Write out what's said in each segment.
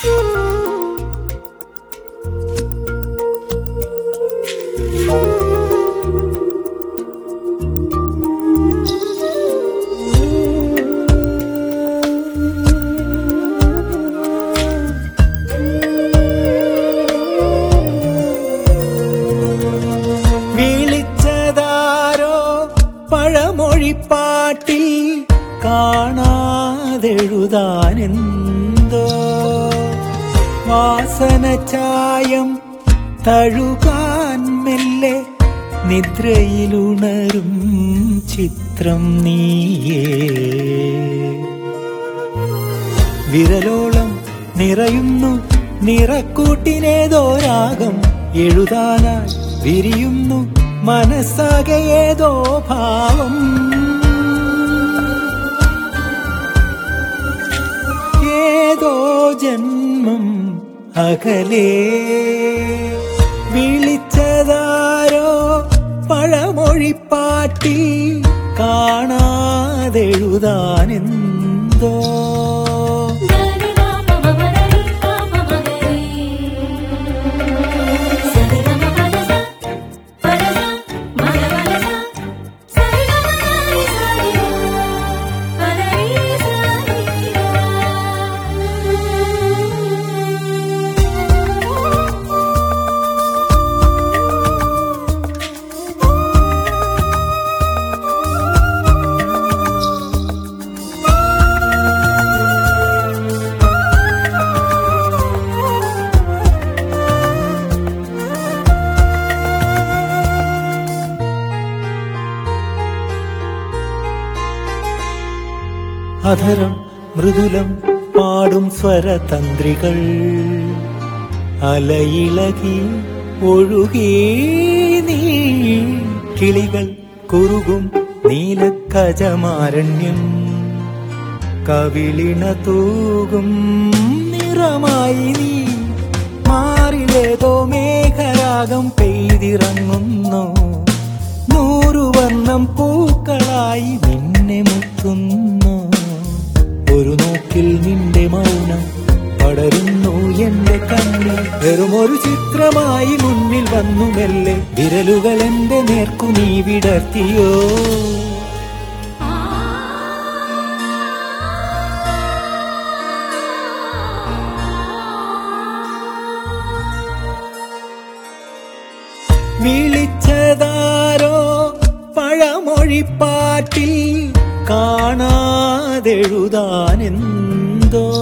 വിളിച്ചതാരോ പഴമൊഴിപ്പാട്ടിൽ കാണാതെഴുതാനെന്തോ വാസന ചായം തഴുകാൻ മെല്ലെ നിദ്രയിലുണരും ചിത്രം നീയേ വിരലോളം നിറയുന്നു നിറക്കൂട്ടിനേതോ രാഗം എഴുതാനായി വിരിയുന്നു മനസ്സാകെ ഏതോ ഭാവം ഏതോ ജന്മം അകലേ വിളിച്ചതാരോ പഴമൊഴിപ്പാട്ടിൽ കാണാതെഴുതാനെന്തോ അധരം മൃദുലം പാടും സ്വരതന്ത്രികൾ അലയിളകി ഒഴുകി നീ കിളികൾ കുറുകും നീലക്കജമാരണ്യം കവിളിണ തൂകും നിറമായി നീ മാറിലേതോ മേഘരാഗം പെയ്തിറങ്ങുന്നു നൂറുവർണ്ണം പൂക്കളായി നിന്നെ മുത്തുന്നു ഒരു നോക്കിൽ നിന്റെ മൗനം പടരുന്നു എന്റെ കണ്ണിൽ വെറുമൊരു ചിത്രമായി മുന്നിൽ വന്നു മെല്ലെ വിരലുകൾ എന്റെ നേർക്കു നീ വിടർത്തിയോ വിളിച്ചതാരോ പഴമൊഴിപ്പാട്ടിൽ കാണാതെഴുതാനെന്തോ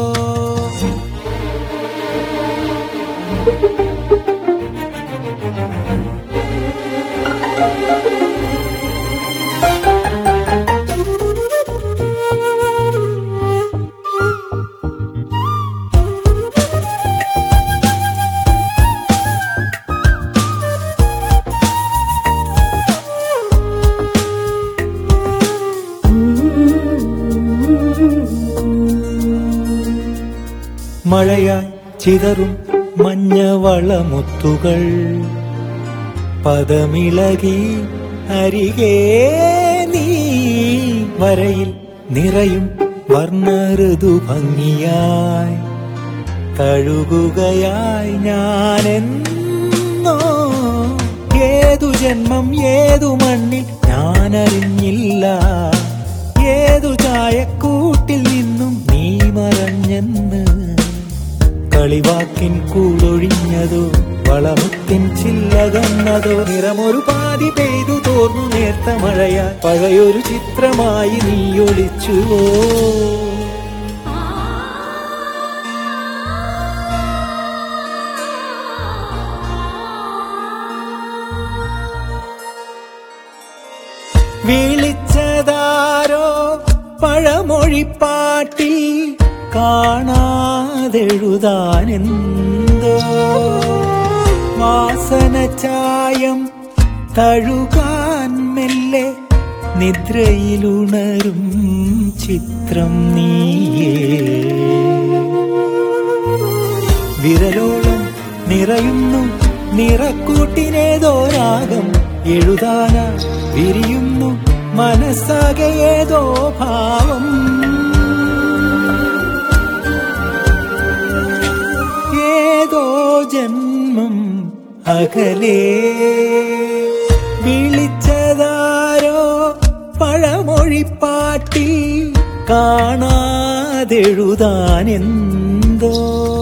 മഴയായി ചിതറും മഞ്ഞവളമുത്തുകൾ പദമിളകി അരികെ നീ വരയിൽ നിറയും വർണ്ണ ഋതു ഭംഗിയായി തഴുകുകയായി ഞാനെന്നോ ഏതു ജന്മം ഏതു മണ്ണിൽ ഞാനറിഞ്ഞില്ല ഏതു ചായക്കൂട്ടിൽ നിന്നും നീ മറഞ്ഞെന്ന് കളിവാക്കിൻ കൂടൊഴിഞ്ഞതോ വളമുത്തിൻ ചില്ലകന്നതോ നിറമൊരു പാതി പെയ്തു തോർന്നു നേർത്ത മഴയാ പഴയൊരു ചിത്രമായി നീ ഒളിച്ചുവോ വിളിച്ചതാരോ പഴമൊഴിപ്പാട്ടിൽ കാണാതെഴുതാനെന്തോ വാസന ചായം തഴുകാൻ മെല്ലെ നിദ്രയിലുണരും ചിത്രം നീയേ വിരലോളം നിറയുന്നു നിറക്കൂട്ടിനേതോ രാഗം എഴുതാനാ വിരിയുന്നു മനസ്സാകെ ഏതോ ഭാവം അകലേ വിളിച്ചതാരോ പഴമൊഴിപ്പാട്ടിൽ കാണാതെഴുതാനെന്തോ